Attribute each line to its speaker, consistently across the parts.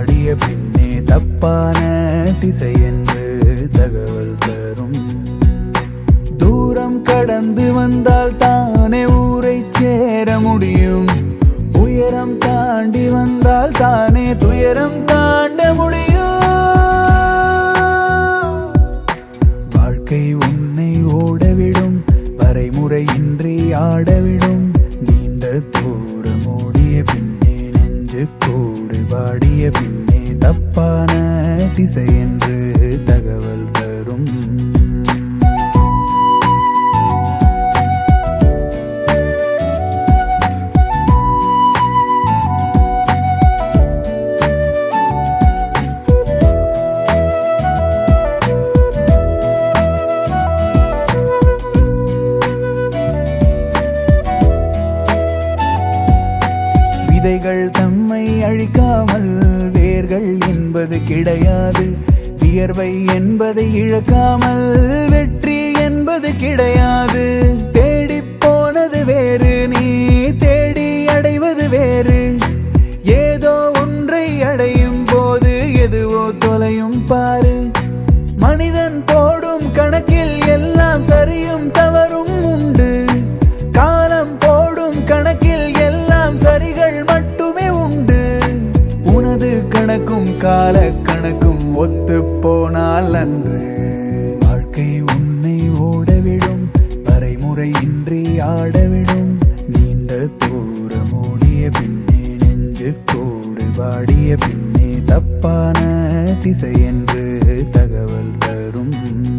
Speaker 1: வாடிய பின்னே தப்பான திசை என்று தகவல் தரும் தூரம் கடந்து வந்தால் தானே ஊரை சேர முடியும் உயரம் தாண்டி வந்தால் தானே துயரம் தாண்ட முடியும் வாழ்க்கை உன்னை ஓடவிடும் வரைமுறையின்றி ஆடவிடும் நீண்ட தூரம் ஓடிய பின்னே நெஞ்சு கூடு வாடிய பின்னே தப்பான திசை என்று தகவல் தரும் விதைகள் தம்மை அழிக்காமல் வேர்கள் என்பது கிடையாது வியர்வை என்பதை இழக்காமல் வெற்றி என்பது கிடையாது தேடி போனது வேறு நீ தேடி அடைவது வேறு ஏதோ ஒன்றை அடையும் போது எதுவோ தொலையும் பாரு மனிதன் போடும் கணக்கில் எல்லாம் சரியும் தவறும் உண்டு காலம் போடும் கணக்கில் எல்லாம் சரிகள் மட்டுமே உண்டு உனது கணக்கும் கால கணக்கும் ஒத்து போனால் அன்று வாழ்க்கை உன்னை ஓடவிடும் வரைமுறையின்றி ஆடவிடும் நீண்ட தூரம் ஓடிய பின்னே நெஞ்சு கூடு வாடிய பின்னே தப்பான திசை என்று தகவல் தரும்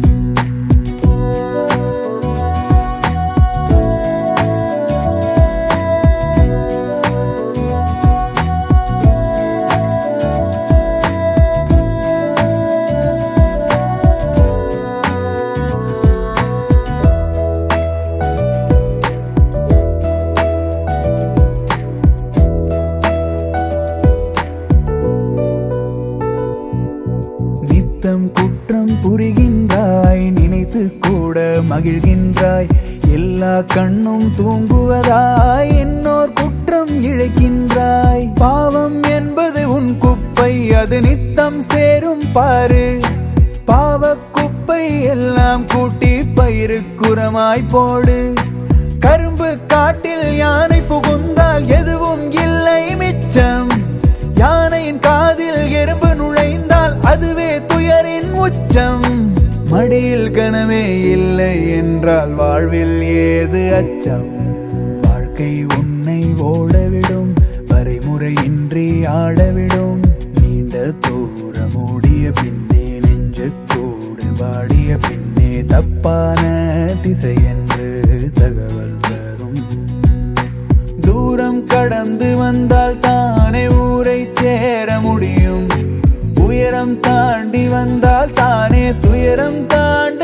Speaker 1: நித்தம் குற்றம் புரிகின்றாய் நினைத்து கூட மகிழ்கின்றாய் எல்லா கண்ணும் தூங்குவதாய் என்னோர் குற்றம் இழைக்கின்றாய் பாவம் என்பது உன் குப்பை அது நித்தம் சேரும் பாரு பாவ குப்பை எல்லாம் கூட்டி பயிருக்குறமாய் போடு கரும்பு காட்டில் யானை புகுந்தால் எதுவும் இல்லை மிச்சம் யானையின் காதில் எறும்பு நுழைந்தால் அதுவே துயரின் உச்சம் மடியில் கனவே இல்லை என்றால் வாழ்வில் ஏது அச்சம் வாழ்க்கை உன்னை ஓடவிடும் வரைமுறையின்றி ஆடவிடும் நீண்ட தூரம் ஓடிய பின்னே நெஞ்சு கூடு வாடிய பின்னே தப்பான திசை என்று தகவல் தரும் தூரம் கடந்து வந்தால் தானே ஊரை சேர முடியும் உயரம் தாண்டி வந்தால் தானே துயரம் தாண்ட